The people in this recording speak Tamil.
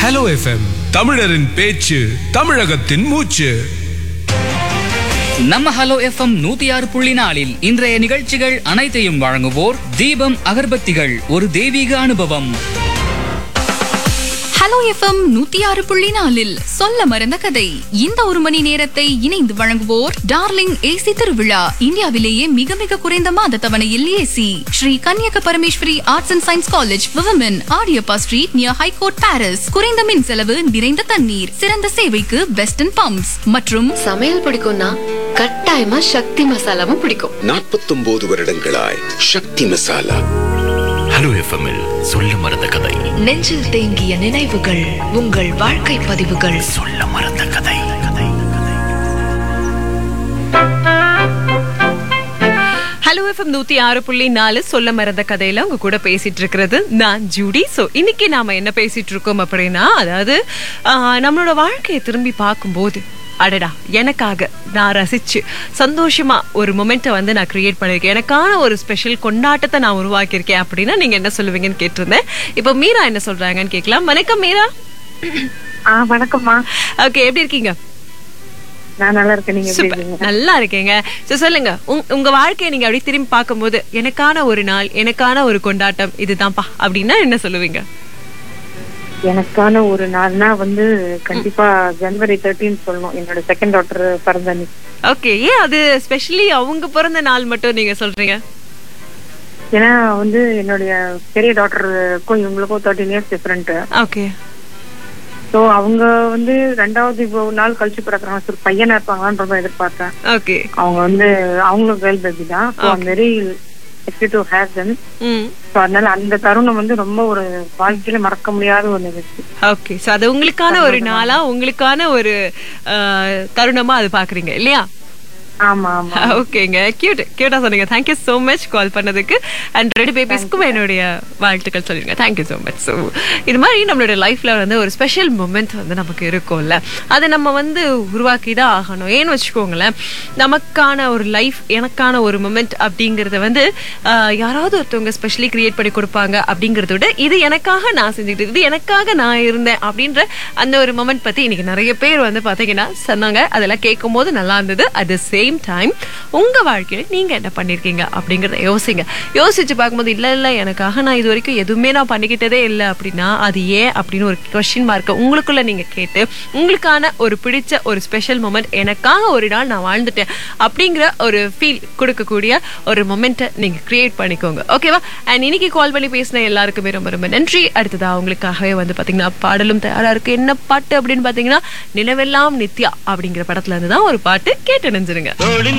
ஹலோ எஃப்எம் தமிழரின் பேச்சு தமிழகத்தின் மூச்சு நம்ம ஹலோ எஃப்எம் நூத்தி ஆறு புள்ளி நாலில் இன்றைய நிகழ்ச்சிகள் அனைத்தையும் வழங்குவோர் தீபம் அகர்பத்திகள் ஒரு தெய்வீக அனுபவம் ஹலோ எஃப்எம் நூத்தி ஆறு புள்ளி நாலில் சொல்ல மறந்த கதை இந்த ஒரு மணி நேரத்தை இணைந்து வழங்குவோர் டார்லிங் ஏசி திருவிழா இந்தியாவிலேயே மிக மிக குறைந்த மாத தவணையில் AC Sri Kanniyaka Parameswari arts and science college விவமென் Adiyappa street near High Court Parrys குறைந்த மின் செலவு நிறைந்த தண்ணீர் சிறந்த சேவைக்கு வெஸ்டர்ன் பம்ப்ஸ் மற்றும் சமையல் பிடிக்கும்னா கட்டாயமா சக்தி மசாலாவும் பிடிக்கும் நாற்பத்தொன்பது வருடங்களாய் சக்தி மசாலா ஹலோ எஃப்எம்மில் சொல்ல மறந்த கதை நெஞ்சில் தேங்கிய நினைவுகள் உங்கள் வாழ்க்கை பதிவுகள் சொல்ல மறந்த கதை கதை ஹலோ எஃப்எம் நூத்தி ஆறு புள்ளி நாலு சொல்ல மறந்த கதையில உங்க கூட பேசிட்டு இருக்கிறது நான் ஜூடி சோ இன்னைக்கு நாம என்ன பேசிட்டு இருக்கோம் அப்படின்னா அதாவது ஆஹ், நம்மளோட வாழ்க்கையை திரும்பி பார்க்கும்போது அடடா எனக்காக நான் ரசிச்சு சந்தோஷமா ஒரு மொமெண்ட்டை வந்து நான் கிரியேட் பண்ணிருக்கேன் எனக்கான ஒரு ஸ்பெஷல் கொண்டாட்டத்தை நான் உருவாக்கியிருக்கேன் அப்படின்னா நீங்க என்ன சொல்லுவீங்கன்னு கேட்டிருந்தேன் இப்போ மீரா என்ன சொல்றாங்கன்னு கேட்கலாம் வணக்கம் மீரா ஆ வணக்கம்மா ஓகே எப்படி இருக்கீங்க நான் நல்லா இருக்கேன் நீங்க எப்படி சூப்பர் இருக்கீங்க நல்லா இருக்கேங்க சோ சொல்லுங்க உங்- உங்க வாழ்க்கையை நீங்க அப்படியே திரும்பி பார்க்கும்போது எனக்கான ஒரு நாள் எனக்கான ஒரு கொண்டாட்டம் இதுதான்ப்பா அப்படின்னா என்ன சொல்லுவீங்க எனக்கான ஒரு நாள்னா வந்து கண்டிப்பா ஜனவரி தேர்ட்டின் சொல்லணும் என்னோட செகண்ட் டாக்டர் பிறந்த அன்னைக்கு ஓகே ஏன் அது ஸ்பெஷலி அவங்க பிறந்த நாள் மட்டும் நீங்க சொல்றீங்க ஏன்னா வந்து என்னுடைய பெரிய டாக்டருக்கும் இவங்களுக்கும் thirteen years different okay so அவங்க வந்து ரெண்டாவது இவ்வளவு நாள் கழிச்சு பிறக்கிறாங்க சரி பையனா இருப்பாங்களான்னு ரொம்ப எதிர்பார்த்தேன் ஓகே அவங்க வந்து அவங்களும் கேர்ள் பேபி தான் so I'm very to have then hmm so அதனால அந்த தருணம் வந்து ரொம்ப ஒரு வாழ்க்கையில மறக்க முடியாத ஒரு நிகழ்ச்சி ஓகே சோ அது உங்களுக்கான ஒரு நாளா உங்களுக்கான ஒரு அஹ், தருணமா அது பாக்குறீங்க இல்லையா ஆமா ஆமா ஓகேங்க கியூட் கியூட்டா சொன்னீங்க தேங்க்யூ so மச் கால் பண்ணதுக்கு அண்ட் ரெண்டு பேபிஸ்க்கும் என்னுடைய வாழ்த்துக்கள் சொல்லிருங்க தேங்க்யூ so மச் ஸோ இது மாதிரி நம்மளுடைய லைஃப்ல வந்து ஒரு ஸ்பெஷல் மூமெண்ட் வந்து நமக்கு இருக்கும்ல அதை நம்ம வந்து உருவாக்கி தான் ஆகணும் ஏன்னு வச்சுக்கோங்களேன் நமக்கான ஒரு லைஃப் எனக்கான ஒரு மூமெண்ட் அப்படிங்கறத வந்து ஆஹ், யாராவது ஒருத்தவங்க ஸ்பெஷலி கிரியேட் பண்ணி கொடுப்பாங்க அப்படிங்கறத விட இது எனக்காக நான் செஞ்சுக்கிட்டு இது எனக்காக நான் இருந்தேன் அப்படின்ற அந்த ஒரு மொமெண்ட் பத்தி இன்னைக்கு நிறைய பேர் வந்து பாத்தீங்கன்னா சொன்னாங்க அதெல்லாம் கேட்கும் போது நல்லா இருந்தது அட் த சேம் டைம் உங்க வாழ்க்கையில நீங்க என்ன பண்ணிருக்கீங்க அப்படிங்கறத யோசிங்க யோசிச்சு பார்க்கும்போது இல்ல இல்ல எனக்காக நான் இது வரைக்கும் எதுவுமே நான் பண்ணிக்கிட்டதே இல்லை அப்படின்னா அது ஏன் அப்படின்னு ஒரு கொஸ்டின் மார்க்கை உங்களுக்குள்ள நீங்க கேட்டு உங்களுக்கான ஒரு பிடிச்ச ஒரு ஸ்பெஷல் மொமெண்ட் எனக்காக ஒரு நாள் நான் வாழ்ந்துட்டேன் அப்படிங்கிற ஒரு ஃபீல் கொடுக்கக்கூடிய ஒரு மொமெண்ட்டை நீங்க கிரியேட் பண்ணிக்கோங்க ஓகேவா அண்ட் இன்னைக்கு கால் பண்ணி பேசின எல்லாருக்குமே ரொம்ப ரொம்ப நன்றி அடுத்ததா அவங்களுக்காகவே வந்து பாத்தீங்கன்னா பாடலும் தயாரா இருக்கு என்ன பாட்டு அப்படின்னு பாத்தீங்கன்னா நினைவெல்லாம் நித்யா அப்படிங்கிற படத்துல இருந்து தான் ஒரு பாட்டு கேட்டு நினைஞ்சிருங்க